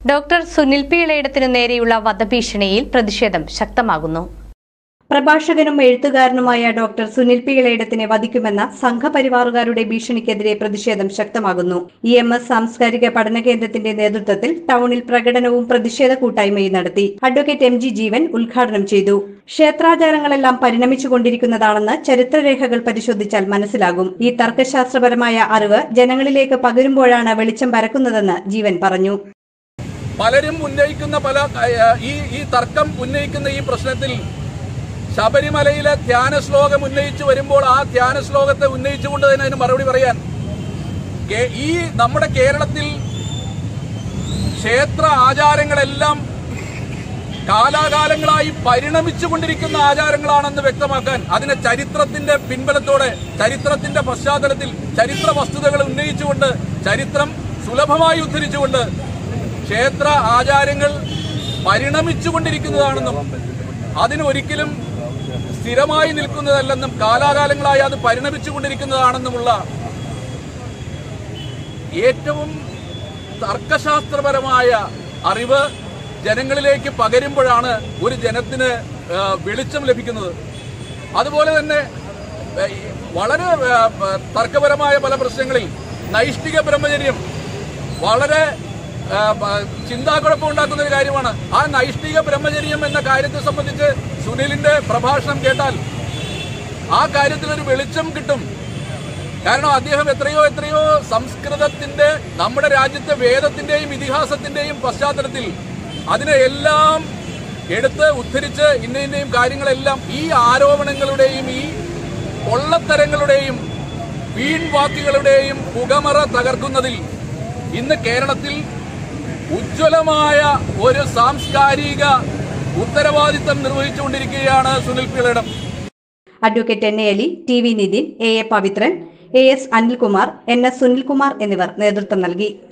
doctor Sunil P ഇളയിടത്തിനു നേരെയുള്ള വധഭീഷണിയിൽ പ്രതിഷേധം ശക്തമാകുന്നു പ്രഭാഷകനും എഴുത്തുകാരനുമായ ഡോക്ടർ സുനിൽ പി ഇളയിടത്തിനെ വധിക്കുമെന്ന സംഘപരിവാറുകാരുടെ ഭീഷണിക്കെതിരെ പ്രതിഷേധം ശക്തമാകുന്നു ഇ എം എസ് സാംസ്കാരിക പഠന കേന്ദ്രത്തിന്റെ നേതൃത്വത്തിൽ ടൗണിൽ പ്രകടനവും പ്രതിഷേധ കൂട്ടായ്മയും നടത്തി അഡ്വക്കേറ്റ് എം ജി ജീവൻ ഉദ്ഘാടനം ചെയ്തു ക്ഷേത്രാചാരങ്ങളെല്ലാം പരിണമിച്ചുകൊണ്ടിരിക്കുന്നതാണെന്ന് ചരിത്രരേഖകൾ പരിശോധിച്ചാൽ മനസ്സിലാകും ഈ തർക്കശാസ്ത്രപരമായ അറിവ് ജനങ്ങളിലേക്ക് പകരുമ്പോഴാണ് വെളിച്ചം പരക്കുന്നതെന്ന് ജീവൻ പറഞ്ഞു പലരും ഉന്നയിക്കുന്ന പല ഏഹ്, ഈ ഈ തർക്കം ഉന്നയിക്കുന്ന ഈ പ്രശ്നത്തിൽ ശബരിമലയിലെ ധ്യാന ശ്ലോകം ഉന്നയിച്ചു വരുമ്പോൾ ആ ധ്യാന ശ്ലോകത്തെ ഉന്നയിച്ചുകൊണ്ട് തന്നെ അതിന് മറുപടി പറയാൻ കേ- ഈ നമ്മുടെ കേരളത്തിൽ ക്ഷേത്ര ആചാരങ്ങളെല്ലാം കാലാകാലങ്ങളായി പരിണമിച്ചുകൊണ്ടിരിക്കുന്ന ആചാരങ്ങളാണെന്ന് വ്യക്തമാക്കാൻ അതിനെ ചരിത്രത്തിന്റെ പിൻബലത്തോടെ ചരിത്രത്തിന്റെ പശ്ചാത്തലത്തിൽ ചരിത്ര വസ്തുതകൾ ഉന്നയിച്ചുകൊണ്ട് ചരിത്രം സുലഭമായി ഉദ്ധരിച്ചുകൊണ്ട് ക്ഷേത്ര ആചാരങ്ങൾ പരിണമിച്ചുകൊണ്ടിരിക്കുന്നതാണെന്നും അതിന് ഒരിക്കലും സ്ഥിരമായി നിൽക്കുന്നതല്ലെന്നും കാലാകാലങ്ങളായി അത് പരിണമിച്ചുകൊണ്ടിരിക്കുന്നതാണെന്നുമുള്ള ഏറ്റവും തർക്കശാസ്ത്രപരമായ അറിവ് ജനങ്ങളിലേക്ക് പകരുമ്പോഴാണ് ഒരു ജനത്തിന് ആ, വെളിച്ചം ലഭിക്കുന്നത് അതുപോലെ തന്നെ ആ, ഈ വളരെ ആ, ആ, തർക്കപരമായ പല പ്രശ്നങ്ങളിൽ നൈഷ്ഠിക ബ്രഹ്മചര്യം വളരെ ആ, ആ, ചിന്താക്കുഴപ്പം ഉണ്ടാക്കുന്ന ഒരു കാര്യമാണ് ആ നൈഷ്ഠിക ബ്രഹ്മചര്യം എന്ന കാര്യത്തെ സംബന്ധിച്ച് സുനിലിന്റെ പ്രഭാഷണം കേട്ടാൽ ആ കാര്യത്തിൽ ഒരു വെളിച്ചം കിട്ടും കാരണം അദ്ദേഹം എത്രയോ എത്രയോ സംസ്കൃതത്തിന്റെ നമ്മുടെ രാജ്യത്തെ വേദത്തിന്റെയും ഇതിഹാസത്തിന്റെയും പശ്ചാത്തലത്തിൽ അതിനെ എല്ലാം എടുത്ത് ഉദ്ധരിച്ച് ഇന്ന ഇന്നയും കാര്യങ്ങളെല്ലാം ഈ ആരോപണങ്ങളുടെയും ഈ കൊള്ളത്തരങ്ങളുടെയും വീൺവാക്കുകളുടെയും പുകമറ തകർക്കുന്നതിൽ ഇന്ന് കേരളത്തിൽ ഉജ്ജ്വലമായ ഒരു സാംസ്കാരിക ഉത്തരവാദിത്തം നിർവഹിച്ചുകൊണ്ടിരിക്കുകയാണ് Sunil Pillayidam advocate N A Ali T V Nithin A A Pavithran A S Anilkumar N S Sunilkumar എന്നിവർ നേതൃത്വം നൽകി